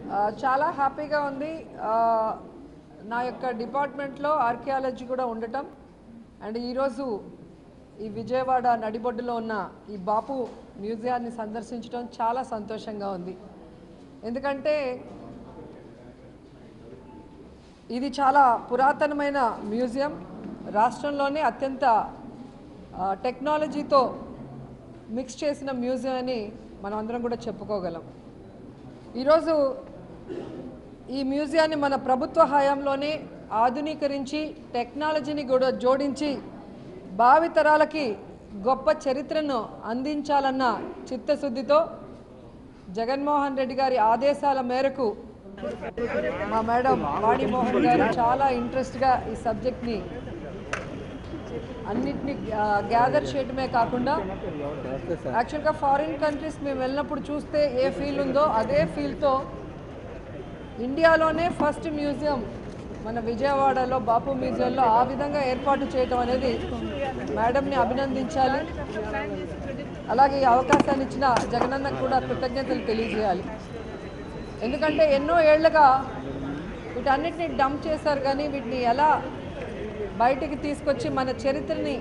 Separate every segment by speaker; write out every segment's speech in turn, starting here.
Speaker 1: ఆ, చాలా హ్యాపీగా ఉంది ఆ, నా యొక్క డిపార్ట్మెంట్లో ఆర్కియాలజీ కూడా ఉండటం అండ్ ఈరోజు ఈ విజయవాడ నడిబొడ్డులో ఉన్న ఈ బాపు మ్యూజియాన్ని సందర్శించడం చాలా సంతోషంగా ఉంది ఎందుకంటే ఇది చాలా పురాతనమైన మ్యూజియం రాష్ట్రంలోనే అత్యంత ఆ, టెక్నాలజీతో మిక్స్ చేసిన మ్యూజియం అని మనం అందరం కూడా చెప్పుకోగలం ఈరోజు ఈ మ్యూజియాన్ని మన ప్రభుత్వ హయాంలోనే ఆధునీకరించి టెక్నాలజీని కూడా జోడించి భావితరాలకి గొప్ప చరిత్రను అందించాలన్న చిత్తశుద్ధితో జగన్మోహన్ రెడ్డి గారి ఆదేశాల మేరకు మా మేడం వాణిమోహన్ గారు చాలా ఇంట్రెస్ట్గా ఈ సబ్జెక్ట్ని అన్నిటినీ గ్యాదర్ చేయడమే కాకుండా యాక్చువల్గా ఫారిన్ కంట్రీస్ మేము వెళ్ళినప్పుడు చూస్తే ఏ ఫీల్ ఉందో అదే ఫీల్తో ఇండియాలోనే ఫస్ట్ మ్యూజియం మన విజయవాడలో బాపు మ్యూజియంలో ఆ విధంగా ఏర్పాటు చేయడం అనేది మేడంని అభినందించాలి అలాగే ఈ అవకాశాన్ని ఇచ్చిన జగనన్నకు కూడా కృతజ్ఞతలు తెలియజేయాలి ఎందుకంటే ఎన్నో ఏళ్లుగా వీటన్నిటిని డంప్ చేశారు కానీ వీటిని ఎలా బయటికి తీసుకొచ్చి మన చరిత్రని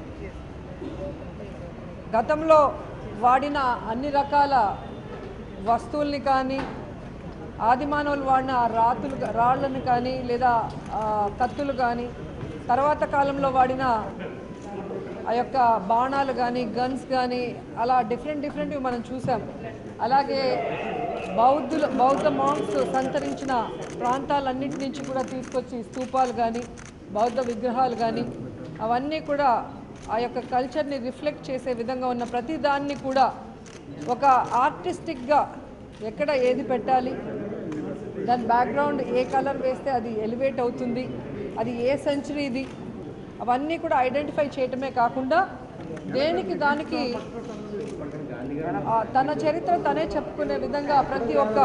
Speaker 1: గతంలో వాడిన అన్ని రకాల వస్తువుల్ని కానీ ఆదిమానవులు వాడిన ఆ రాతులు రాళ్ళను కానీ లేదా ఆ, కత్తులు కానీ తర్వాత కాలంలో వాడిన ఆ యొక్క బాణాలు కానీ గన్స్ కానీ అలా డిఫరెంట్ డిఫరెంట్వి మనం చూసాం అలాగే బౌద్ధులు బౌద్ధ మాంగ్స్ సంతరించిన ప్రాంతాలన్నిటి నుంచి కూడా తీసుకొచ్చి స్తూపాలు కానీ బౌద్ధ విగ్రహాలు కానీ అవన్నీ కూడా ఆ యొక్క కల్చర్ని రిఫ్లెక్ట్ చేసే విధంగా ఉన్న ప్రతి దాన్ని కూడా ఒక ఆర్టిస్టిక్గా ఎక్కడ ఏది పెట్టాలి దాని బ్యాక్గ్రౌండ్ ఏ కలర్ వేస్తే అది ఎలివేట్ అవుతుంది అది ఏ సెంచరీది అవన్నీ కూడా ఐడెంటిఫై చేయటమే కాకుండా దేనికి దానికి ఆ, తన చరిత్ర తనే చెప్పుకునే విధంగా ప్రతి ఒక్క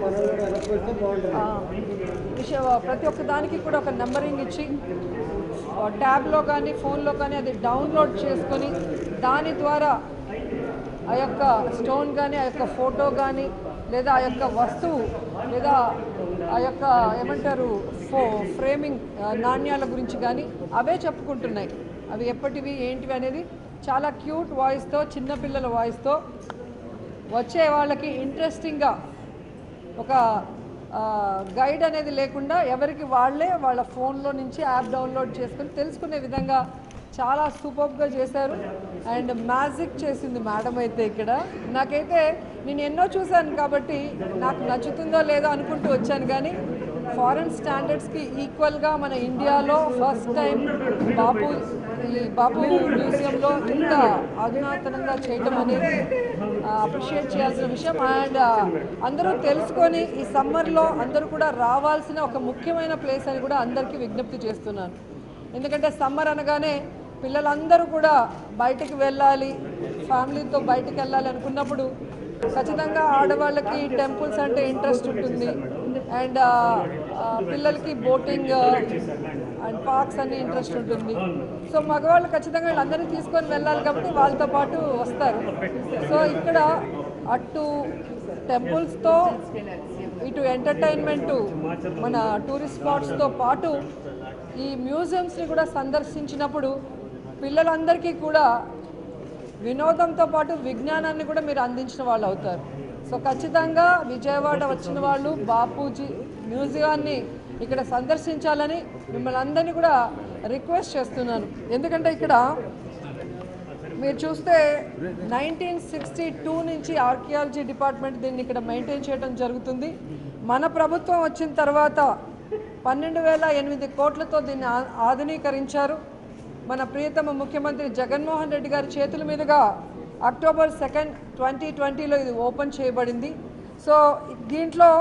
Speaker 1: ఆ, విషయ ప్రతి ఒక్క దానికి కూడా ఒక నెంబరింగ్ ఇచ్చి ఆ, ట్యాబ్లో కానీ ఫోన్లో కానీ అది డౌన్లోడ్ చేసుకొని దాని ద్వారా ఆ యొక్క స్టోన్ కానీ ఆ యొక్క ఫోటో కానీ లేదా ఆ యొక్క వస్తువు లేదా ఆ యొక్క ఏమంటారు ఫో ఫ్రేమింగ్ ఆ, నాణ్యాల గురించి కానీ అవే చెప్పుకుంటున్నాయి అవి ఎప్పటివి ఏంటివి అనేది చాలా క్యూట్ వాయిస్తో చిన్నపిల్లల వాయిస్తో వచ్చే వాళ్ళకి ఇంట్రెస్టింగ్గా ఒక గైడ్ అనేది లేకుండా ఎవరికి వాళ్ళే వాళ్ళ ఫోన్లో నుంచి యాప్ డౌన్లోడ్ చేసుకుని తెలుసుకునే విధంగా చాలా సూపర్గా చేశారు అండ్ మ్యాజిక్ చేసింది మేడం అయితే ఇక్కడ నాకైతే నేను ఎన్నో చూశాను కాబట్టి నాకు నచ్చుతుందో లేదో అనుకుంటూ వచ్చాను కానీ ఫారెన్ స్టాండర్డ్స్కి ఈక్వల్గా మన ఇండియాలో ఫస్ట్ టైం బాపు ఈ బాపు మ్యూజియంలో ఇంత అధునాతనంగా చేయటం అనేది అప్రిషియేట్ చేయాల్సిన విషయం అండ్ అందరూ తెలుసుకొని ఈ సమ్మర్లో అందరూ కూడా రావాల్సిన ఒక ముఖ్యమైన ప్లేస్ అని కూడా అందరికీ విజ్ఞప్తి చేస్తున్నాను ఎందుకంటే సమ్మర్ అనగానే పిల్లలందరూ కూడా బయటికి వెళ్ళాలి ఫ్యామిలీతో బయటికి వెళ్ళాలి అనుకున్నప్పుడు ఖచ్చితంగా ఆడవాళ్ళకి టెంపుల్స్ అంటే ఇంట్రెస్ట్ ఉంటుంది అండ్ పిల్లలకి బోటింగ్ అండ్ పార్క్స్ అన్ని ఇంట్రెస్ట్ ఉంటుంది సో మగవాళ్ళు ఖచ్చితంగా వీళ్ళందరినీ తీసుకొని వెళ్ళాలి కాబట్టి వాళ్ళతో పాటు వస్తారు సో ఇక్కడ అటు టెంపుల్స్తో ఇటు ఎంటర్టైన్మెంట్ మన టూరిస్ట్ స్పాట్స్తో పాటు ఈ మ్యూజియంస్ని కూడా సందర్శించినప్పుడు పిల్లలందరికీ కూడా వినోదంతో పాటు విజ్ఞానాన్ని కూడా మీరు అందించిన వాళ్ళు అవుతారు సో ఖచ్చితంగా విజయవాడ వచ్చిన వాళ్ళు బాపూజీ మ్యూజియాన్ని ఇక్కడ సందర్శించాలని మిమ్మల్ని అందరినీ కూడా రిక్వెస్ట్ చేస్తున్నాను ఎందుకంటే ఇక్కడ మీరు చూస్తే నైన్టీన్ సిక్స్టీ టూ నుంచి ఆర్కియాలజీ డిపార్ట్మెంట్ దీన్ని ఇక్కడ మెయింటైన్ చేయడం జరుగుతుంది మన ప్రభుత్వం వచ్చిన తర్వాత పన్నెండు వేల ఎనిమిది కోట్లతో దీన్ని ఆ- ఆధునీకరించారు మన ప్రియతమ ముఖ్యమంత్రి జగన్మోహన్ రెడ్డి గారి చేతుల మీదుగా అక్టోబర్ సెకండ్ ట్వంటీ ట్వంటీలో ఇది ఓపెన్ చేయబడింది సో దీంట్లో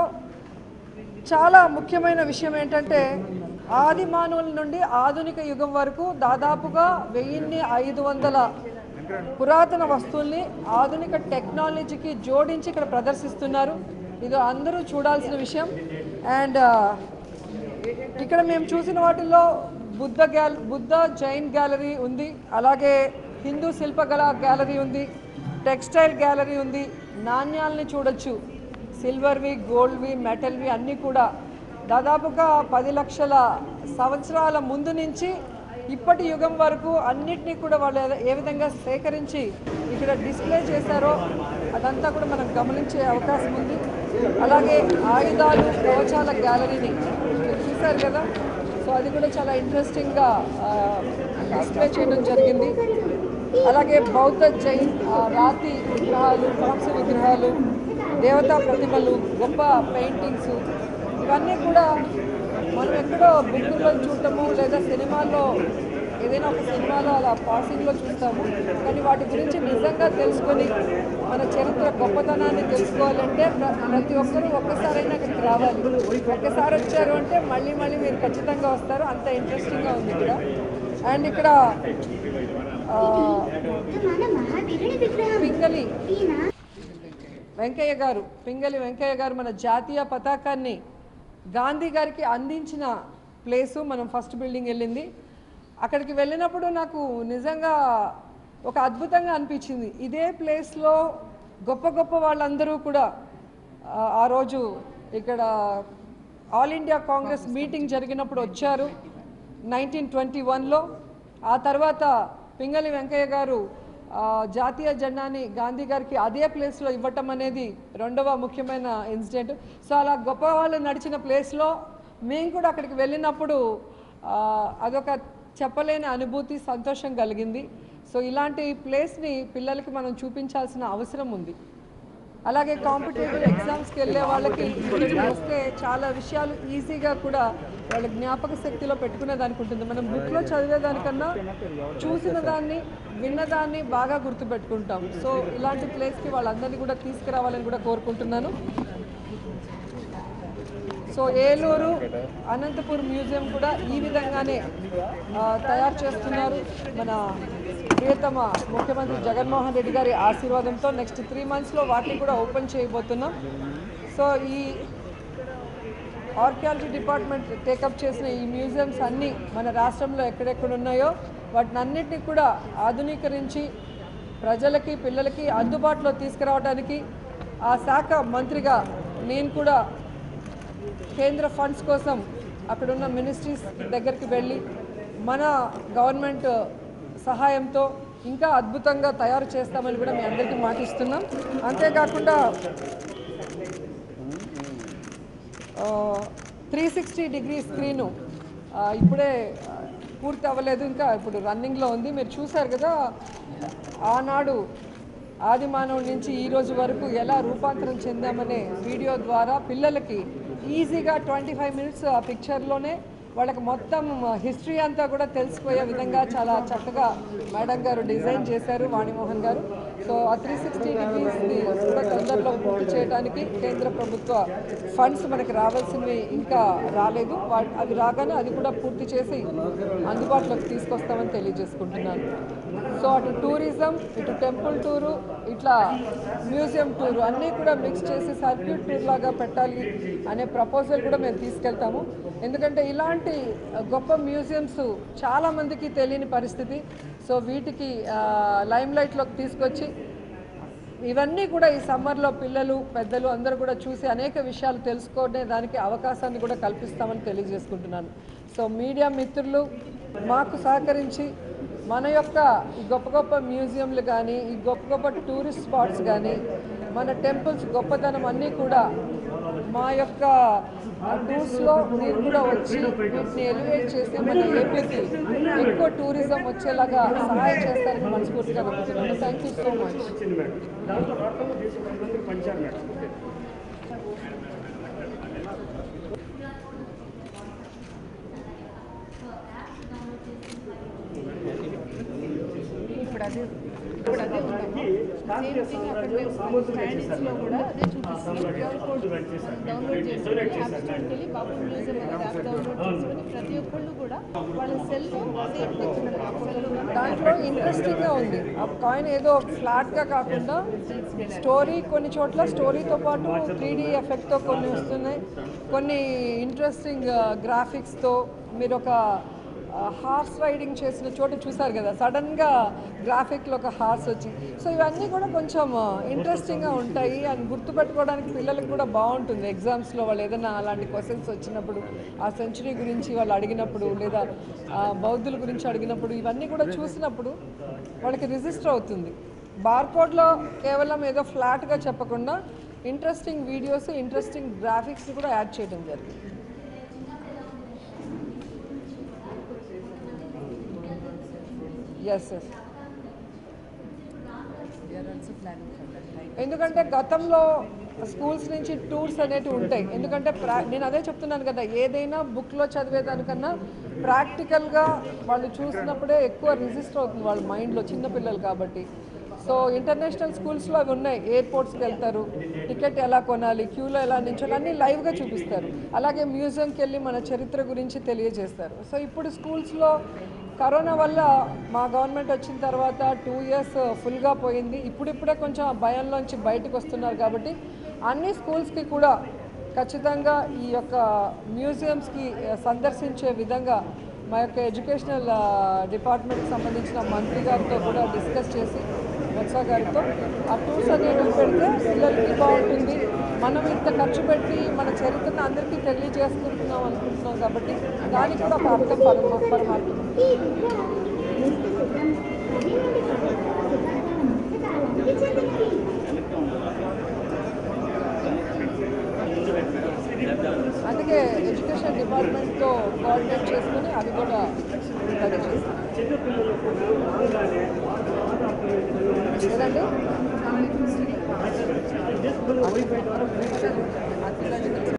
Speaker 1: చాలా ముఖ్యమైన విషయం ఏంటంటే ఆది మానవుల నుండి ఆధునిక యుగం వరకు దాదాపుగా వెయ్యిన్ని ఐదు వందల పురాతన వస్తువుల్ని ఆధునిక టెక్నాలజీకి జోడించి ఇక్కడ ప్రదర్శిస్తున్నారు ఇది అందరూ చూడాల్సిన విషయం అండ్ ఇక్కడ మేము చూసిన వాటిల్లో బుద్ధ గ్యాల బుద్ధ జైన్ గ్యాలరీ ఉంది అలాగే హిందూ శిల్పకళ గ్యాలరీ ఉంది టెక్స్టైల్ గ్యాలరీ ఉంది నాణ్యాలని చూడొచ్చు సిల్వర్వి గోల్డ్వి మెటల్వి అన్నీ కూడా దాదాపుగా పది లక్షల సంవత్సరాల ముందు నుంచి ఇప్పటి యుగం వరకు అన్నిటినీ కూడా వాళ్ళు ఏ- ఏ విధంగా సేకరించి ఇక్కడ డిస్ప్లే చేశారో అదంతా కూడా మనం గమనించే అవకాశం ఉంది అలాగే ఆయుధాలు కవచాల గ్యాలరీని మీరు చూశారు కదా సో అది కూడా చాలా ఇంట్రెస్టింగ్గా డిస్ప్లే చేయడం జరిగింది అలాగే బౌద్ధ జైన్ ఆ, రాతి విగ్రహాలు కాంస విగ్రహాలు దేవతా ప్రతిమలు గొప్ప పెయింటింగ్స్ ఇవన్నీ కూడా మనం ఎక్కడో బుక్కుల్లో చూడటము లేదా సినిమాల్లో ఏదైనా ఒక సినిమాలో అలా పాసింగ్లో చూస్తాము కానీ వాటి గురించి నిజంగా తెలుసుకొని మన చరిత్ర గొప్పతనాన్ని తెలుసుకోవాలంటే ప్ర- ప్రతి ఒక్కరూ ఒక్కసారైనా ఇక్కడికి రావాలి ఒక్కసారి వచ్చారు అంటే మళ్ళీ మళ్ళీ మీరు ఖచ్చితంగా వస్తారు అంత ఇంట్రెస్టింగ్గా ఉంది ఇక్కడ అండ్ ఇక్కడ ఆ,
Speaker 2: మన మహావీరుని విగ్రహం
Speaker 1: పింగళి
Speaker 2: ఈయన
Speaker 1: వెంకయ్య గారు పింగళి వెంకయ్య గారు మన జాతీయ పతాకాన్ని గాంధీ గారికి అందించిన ప్లేసు మనం ఫస్ట్ బిల్డింగ్ వెళ్ళింది అక్కడికి వెళ్ళినప్పుడు నాకు నిజంగా ఒక అద్భుతంగా అనిపించింది ఇదే ప్లేస్లో గొప్ప గొప్ప వాళ్ళందరూ కూడా ఆ, ఆ రోజు ఇక్కడ ఆల్ ఇండియా కాంగ్రెస్ మీటింగ్ జరిగినప్పుడు వచ్చారు నైన్టీన్ ట్వంటీ వన్లో ఆ తర్వాత పింగళి వెంకయ్య గారు ఆ, జాతీయ జెండాని గాంధీ గారికి అదే ప్లేస్లో ఇవ్వటం అనేది రెండవ ముఖ్యమైన ఇన్సిడెంట్ సో అలా గొప్ప వాళ్ళు నడిచిన ప్లేస్లో మేము కూడా అక్కడికి వెళ్ళినప్పుడు ఆ, అదొక చెప్పలేని అనుభూతి సంతోషం కలిగింది సో ఇలాంటి ప్లేస్ని పిల్లలకి మనం చూపించాల్సిన అవసరం ఉంది అలాగే కాంపిటేటివ్ ఎగ్జామ్స్కి వెళ్ళే వాళ్ళకి ఇక్కడికి వస్తే చాలా విషయాలు ఈజీగా కూడా వాళ్ళ జ్ఞాపక శక్తిలో పెట్టుకునే దానికి ఉంటుంది మనం బుక్లో చదివేదానికన్నా చూసిన దాన్ని విన్నదాన్ని బాగా గుర్తుపెట్టుకుంటాం సో ఇలాంటి ప్లేస్కి వాళ్ళందరినీ కూడా తీసుకురావాలని కూడా కోరుకుంటున్నాను సో ఏలూరు అనంతపూర్ మ్యూజియం కూడా ఈ విధంగానే ఆ, తయారు చేస్తున్నారు మన ప్రియతమ ముఖ్యమంత్రి జగన్మోహన్ రెడ్డి గారి ఆశీర్వాదంతో నెక్స్ట్ త్రీ మంత్స్లో వాటిని కూడా ఓపెన్ చేయబోతున్నాం సో ఈ ఆర్కియాలజీ డిపార్ట్మెంట్ టేకప్ చేసిన ఈ మ్యూజియంస్ అన్నీ మన రాష్ట్రంలో ఎక్కడెక్కడ ఉన్నాయో వాటిని అన్నిటిని కూడా ఆధునీకరించి ప్రజలకి పిల్లలకి అందుబాటులో తీసుకురావడానికి ఆ శాఖ మంత్రిగా నేను కూడా కేంద్ర ఫండ్స్ కోసం అక్కడున్న మినిస్ట్రీస్ దగ్గరికి వెళ్ళి మన గవర్నమెంట్ సహాయంతో ఇంకా అద్భుతంగా తయారు చేస్తామని కూడా మీ అందరికీ మాటిస్తున్నాం అంతేకాకుండా త్రీ సిక్స్టీ డిగ్రీ స్క్రీను ఆ, ఇప్పుడే ఆ, పూర్తి అవ్వలేదు ఇంకా ఇప్పుడు రన్నింగ్లో ఉంది మీరు చూశారు కదా ఆనాడు ఆది మానవుడి నుంచి ఈ రోజు వరకు ఎలా రూపాంతరం చెందామనే వీడియో ద్వారా పిల్లలకి ఈజీగా ట్వంటీ ఫైవ్ మినిట్స్ ఆ పిక్చర్లోనే వాళ్ళకి మొత్తం హిస్టరీ అంతా కూడా తెలిసిపోయే విధంగా చాలా చక్కగా మేడం గారు డిజైన్ చేశారు వాణిమోహన్ గారు సో ఆ త్రీ సిక్స్టీ డిగ్రీస్ని కూడా తొందరలో పూర్తి చేయడానికి కేంద్ర ప్రభుత్వ ఫండ్స్ మనకి రావాల్సినవి ఇంకా రాలేదు వా- అవి రాగానే అది కూడా పూర్తి చేసి అందుబాటులోకి తీసుకొస్తామని తెలియజేసుకుంటున్నాను సో అటు టూరిజం ఇటు టెంపుల్ టూరు ఇట్లా మ్యూజియం టూరు అన్నీ కూడా మిక్స్ చేసి సర్క్యూట్ టూర్ లాగా పెట్టాలి అనే ప్రపోజల్ కూడా మేము తీసుకెళ్తాము ఎందుకంటే ఇలాంటి ఆ, గొప్ప మ్యూజియంస్ చాలామందికి తెలియని పరిస్థితి సో వీటికి లైమ్ లైట్లోకి తీసుకొచ్చి ఇవన్నీ కూడా ఈ సమ్మర్లో పిల్లలు పెద్దలు అందరూ కూడా చూసి అనేక విషయాలు తెలుసుకునే దానికి అవకాశాన్ని కూడా కల్పిస్తామని తెలియజేసుకుంటున్నాను సో మీడియా మిత్రులు మాకు సహకరించి మన యొక్క ఈ గొప్ప గొప్ప మ్యూజియంలు కానీ ఈ గొప్ప గొప్ప టూరిస్ట్ స్పాట్స్ కానీ మన టెంపుల్స్ గొప్పతనం అన్నీ కూడా మా యొక్క టూర్స్లో మీరు కూడా వచ్చి వీటిని ఎలివేట్ చేసి మన ఏపీకి ఎక్కువ టూరిజం వచ్చేలాగా సహాయం చేస్తారని మనస్ఫూర్తిగా నమ్ముతున్నాను థ్యాంక్ యూ సో మచ్
Speaker 3: వచ్చింది మేడం దాంట్లో రాష్ట్రంలో చేసి కొంతమందికి పంచారు మేడం
Speaker 4: ఇప్పుడు అదే ఇప్పుడు అదే ఉందమ్మా సేమ్ థింగ్ అక్కడ మేము స్టాండింగ్స్లో కూడా అదే చూపిస్తుంది క్యూఆర్ కోడ్ డౌన్లోడ్ చేసుకొని యాప్ స్టోర్కి వెళ్ళి బాబు మ్యూజియం అనేది యాప్ డౌన్లోడ్ చేసుకొని ప్రతి ఒక్కళ్ళు కూడా వాళ్ళ సెల్లో సేమ్ పిక్చర్
Speaker 1: దాంట్లో ఇంట్రెస్టింగ్గా ఉంది ఆ కాయిన్ ఏదో ఫ్లాట్గా కాకుండా స్టోరీ కొన్ని చోట్ల స్టోరీతో పాటు త్రీ డీ ఎఫెక్ట్తో కొన్ని వస్తున్నాయి కొన్ని ఇంట్రెస్టింగ్ గ్రాఫిక్స్తో మీరు ఒక హార్స్ రైడింగ్ చేసిన చోట చూసారు కదా సడన్గా గ్రాఫిక్లో ఒక హార్స్ వచ్చి సో ఇవన్నీ కూడా కొంచెం ఇంట్రెస్టింగ్గా ఉంటాయి అండ్ గుర్తుపెట్టుకోవడానికి పిల్లలకు కూడా బాగుంటుంది ఎగ్జామ్స్లో వాళ్ళు ఏదైనా అలాంటి క్వశ్చన్స్ వచ్చినప్పుడు ఆ సెంచరీ గురించి వాళ్ళు అడిగినప్పుడు లేదా ఆ, బౌద్ధుల గురించి అడిగినప్పుడు ఇవన్నీ కూడా చూసినప్పుడు వాళ్ళకి రిజిస్టర్ అవుతుంది బార్కోడ్లో కేవలం ఏదో ఫ్లాట్గా చెప్పకుండా ఇంట్రెస్టింగ్ వీడియోస్ ఇంట్రెస్టింగ్ గ్రాఫిక్స్ కూడా యాడ్ చేయడం జరిగింది ఎస్ ఎస్ ఎందుకంటే గతంలో స్కూల్స్ నుంచి టూర్స్ అనేటివి ఉంటాయి ఎందుకంటే ప్రా నేను అదే చెప్తున్నాను కదా ఏదైనా బుక్లో చదివేదానికన్నా ప్రాక్టికల్గా వాళ్ళు చూసినప్పుడే ఎక్కువ రిజిస్టర్ అవుతుంది వాళ్ళ మైండ్లో చిన్నపిల్లలు కాబట్టి సో ఇంటర్నేషనల్ స్కూల్స్లో అవి ఉన్నాయి ఎయిర్పోర్ట్స్కి వెళ్తారు టికెట్ ఎలా కొనాలి క్యూలో ఎలా నించాలి అన్నీ లైవ్గా చూపిస్తారు అలాగే మ్యూజియంకి వెళ్ళి మన చరిత్ర గురించి తెలియజేస్తారు సో ఇప్పుడు స్కూల్స్లో కరోనా వల్ల మా గవర్నమెంట్ వచ్చిన తర్వాత టూ ఇయర్స్ ఫుల్గా పోయింది ఇప్పుడిప్పుడే కొంచెం ఆ భయంలోంచి బయటకు వస్తున్నారు కాబట్టి అన్ని స్కూల్స్కి కూడా ఖచ్చితంగా ఈ యొక్క మ్యూజియంస్కి సందర్శించే విధంగా మా యొక్క ఎడ్యుకేషనల్ డిపార్ట్మెంట్కి సంబంధించిన మంత్రి గారితో కూడా డిస్కస్ చేసి వత్స గారితో ఆ టూర్స్ అనేవి పెడితే పిల్లలకి బాగుంటుంది మనం ఇంత ఖర్చు పెట్టి మన చరిత్రను అందరికీ తెలియజేసుకుంటున్నాం అనుకుంటున్నాం కాబట్టి దానికి కూడా ఒక అర్థం పరమ పరమార్థం
Speaker 2: ఈ విగ్రహం క్రీస్తు శకం పదిహేడు శతాబ్దానికి చెందినది
Speaker 1: అందుకే ఎడ్యుకేషన్ డిపార్ట్మెంట్తో కోఆర్డినేట్ చేసుకుని అవి కూడా రెడీ చేస్తాం
Speaker 3: చిన్నపిల్లలకు రాగానే
Speaker 1: ఏదండి
Speaker 3: జస్ట్ వైఫై ద్వారా
Speaker 1: ఆర్కియాలజికల్